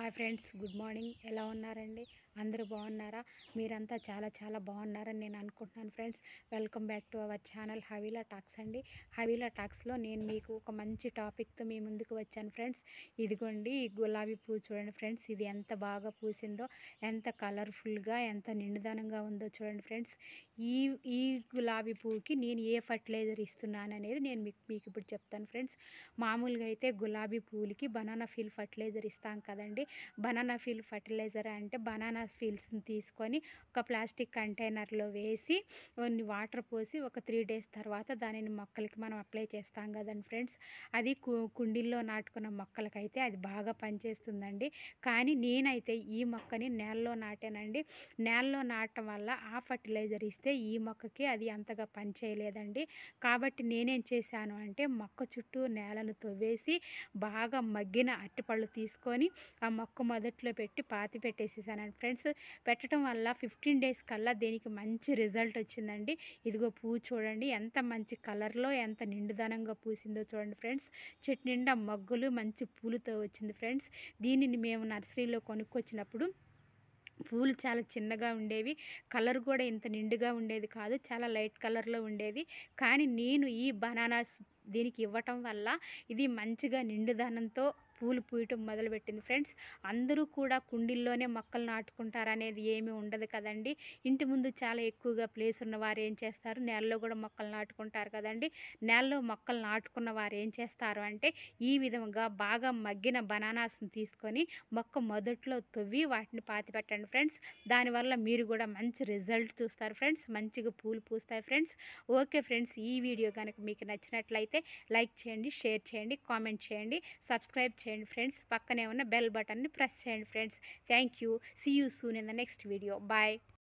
hi friends good morning ఎలా ఉన్నారండి అందరూ బాగున్నారా మీరంతా చాలా చాలా బాగున్నారని నేను అనుకుంటున్నాను friends welcome back to our channel Haveela talks అండి హవీలా టాక్స్లో నేను మీకు ఒక మంచి టాపిక్తో మీ ముందుకు వచ్చాను ఫ్రెండ్స్ ఇదిగోండి ఈ గులాబీ పువ్వు చూడండి ఫ్రెండ్స్ ఇది ఎంత బాగా పూసిందో ఎంత కలర్ఫుల్గా ఎంత నిండుదనంగా ఉందో చూడండి ఫ్రెండ్స్ ఈ ఈ గులాబీ పువ్వుకి నేను ఏ ఫర్టిలైజర్ ఇస్తున్నాను అనేది నేను మీకు మీకు ఇప్పుడు చెప్తాను ఫ్రెండ్స్ మామూలుగా అయితే గులాబీ పువ్వులకి బనానా ఫీల్ ఫర్టిలైజర్ ఇస్తాం కదండి బనానా ఫీల్ ఫర్టిలైజర్ అంటే బనానా ఫీల్స్ని తీసుకొని ఒక ప్లాస్టిక్ కంటైనర్లో వేసి కొన్ని వాటర్ పోసి ఒక త్రీ డేస్ తర్వాత దానిని మొక్కలకి మనం అప్లై చేస్తాం కదండి ఫ్రెండ్స్ అది కు- కుండీల్లో నాటుకున్న మొక్కలకైతే అది బాగా పనిచేస్తుందండి కానీ నేనైతే ఈ మొక్కని నేలలో నాటానండి నేలలో నాటడం వల్ల ఆ ఫర్టిలైజర్ ఇస్తే ఈ మొక్కకి అది అంతగా పనిచేయలేదండి కాబట్టి నేనేం చేశాను అంటే మొక్క చుట్టూ నేలను తవ్వేసి బాగా మగ్గిన అరటిపళ్ళు తీసుకొని ఆ మొక్క మొదట్లో పెట్టి పాతి పెట్టేసేసానండి ఫ్రెండ్స్ పెట్టడం వల్ల ఫిఫ్టీన్ డేస్ కల్లా దీనికి మంచి రిజల్ట్ వచ్చిందండి ఇదిగో పువ్వు చూడండి ఎంత మంచి కలర్లో ఎంత నిండుదనంగా పూసిందో చూడండి ఫ్రెండ్స్ చెట్టు నిండా మగ్గులు మంచి పూలతో వచ్చింది ఫ్రెండ్స్ దీనిని మేము నర్సరీలో కొనుక్కొచ్చినప్పుడు పూలు చాలా చిన్నగా ఉండేవి కలర్ కూడా ఇంత నిండుగా ఉండేది కాదు చాలా లైట్ కలర్లో ఉండేది కానీ నేను ఈ బనానాస్ దీనికి ఇవ్వటం వల్ల ఇది మంచిగా నిండుదనంతో పూలు పూయటం మొదలుపెట్టింది ఫ్రెండ్స్ అందరూ కూడా కుండీల్లోనే మొక్కలు నాటుకుంటారనేది ఏమీ ఉండదు కదండి ఇంటి ముందు చాలా ఎక్కువగా ప్లేస్ ఉన్న వారు ఏం చేస్తారు నేలలో కూడా మొక్కలు నాటుకుంటారు కదండి నేలలో మొక్కలు నాటుకున్న వారు ఏం చేస్తారు అంటే ఈ విధంగా బాగా మగ్గిన బనానాస్ని తీసుకొని మొక్క మొదట్లో తవ్వి వాటిని పాతి పెట్టండి ఫ్రెండ్స్ దానివల్ల మీరు కూడా మంచి రిజల్ట్ చూస్తారు ఫ్రెండ్స్ మంచిగా పూలు పూస్తాయి ఫ్రెండ్స్ ఓకే ఫ్రెండ్స్ ఈ వీడియో కనుక మీకు నచ్చినట్లయితే లైక్ చేయండి షేర్ చేయండి కామెంట్ చేయండి సబ్స్క్రైబ్ చేయండి ఫ్రెండ్స్ పక్కనే ఉన్న బెల్ బటన్ని ప్రెస్ చేయండి friends thank you see you soon in the next video bye